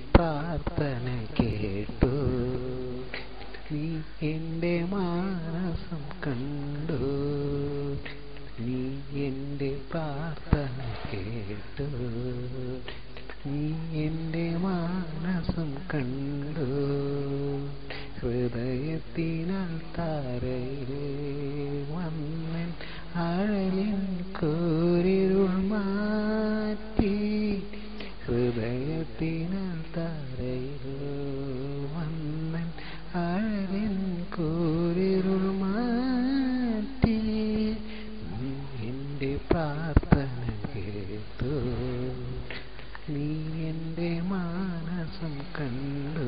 പ്രാർത്ഥന കേട്ടു നീ എൻ്റെ മാനസം കണ്ടു നീ എൻ്റെ പ്രാർത്ഥന കേട്ടു നീ എൻ്റെ മാനസം കണ്ടു ഹൃദയത്തിനാൽ താരയിലെ വന്നൻ അഴലിൻ കോരിരുൾ മാറ്റി ഹൃദയത്തിനാൽ താരയിൽ വന്നൻ അഴലിൻ കോരിരുൾ മാറ്റി നീ എൻ്റെ പ്രാർത്ഥന കേട്ടു നീ എൻ്റെ മാനസം കണ്ടു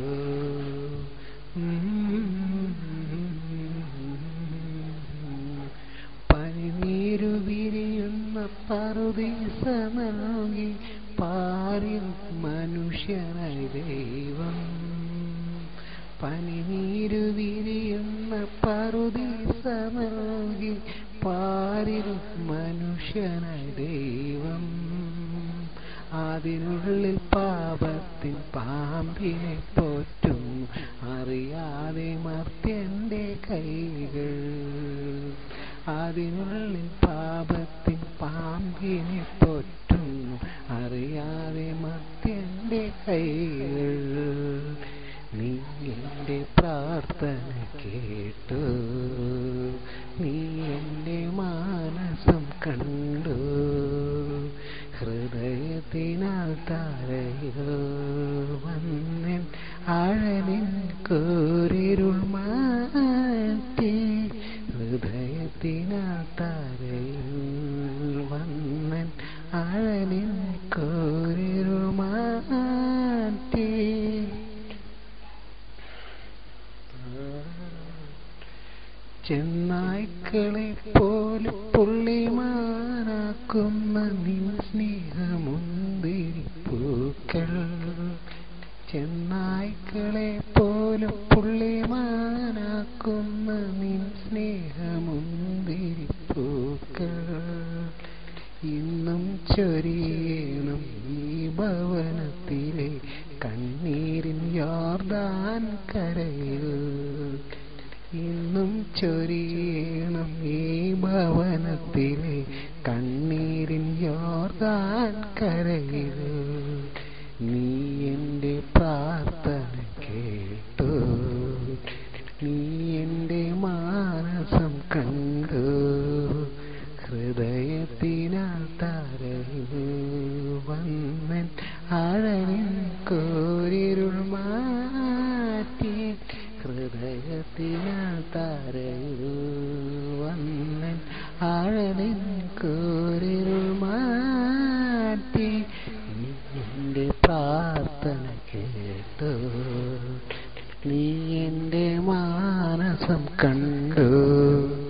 പനിനീരു വിരിയുന്ന പറുദീസ നൽകി പാരിൽ മനുഷ്യനായി ദൈവം പനിനീരു വിരിയുന്ന പറുദീസ നൽകി പാരിൽ മനുഷ്യനായി ദൈവം അതിനുള്ളിൽ പാപത്തിൻ പാമ്പിനെ പോറ്റുന്നു അറിയാതെ മർത്യന്റെ കൈകൾ അതിനുള്ളിൽ പാപത്തിൻ പാമ്പിനെ പോറ്റുന്നു അറിയാതെ മർത്യന്റെ കൈകൾ നീ എൻ്റെ പ്രാർത്ഥന കേട്ടു നീ എൻ്റെ മാനസം കണ്ടു ഹൃദയത്തിനാൽ താരയോ വന്നൻ അഴലിൻ കോരിരുൾ മാറ്റി ഹൃദയത്തിനാൽ താരയിൽ വന്നൻ അഴലിൻ കോരിരുൾ മാറ്റി ചെന്നായ്ക്കളെ പോലെ പുള്ളിമാനാക്കുന്ന നിൻ സ്നേഹമുന്തിരി പൂക്കൾ ചെന്നായ്ക്കളെ പോലെ പുള്ളിമാനാക്കുന്ന നിൻ സ്നേഹമുന്തിരി പൂക്കൾ ഇന്നും ചൊരിയണം ഈ ഭവനത്തിലെ കണ്ണീരിൻ യോർദാൻ കരയിൽ ഇന്നും ചൊരിയണം ഈ ഭവനത്തിലെ കണ്ണീരിൻ യോർദാൻ കരയിൽ നീ എൻ്റെ പ്രാർത്ഥന കേട്ടു നീ എൻ്റെ മാനസം കണ്ടു ഹൃദയത്തിനാൽ താരയിൽ വന്നൻ അഴലിൻ കോരിരുൾ മാറ്റി ഹൃദയത്തിനാൽ താരയിൽ വന്നൻ അഴലിൻ കോരിരുൾ മാറ്റി നീ എൻ്റെ പ്രാർത്ഥന കേട്ടു നീ എൻ്റെ മാനസം കണ്ടു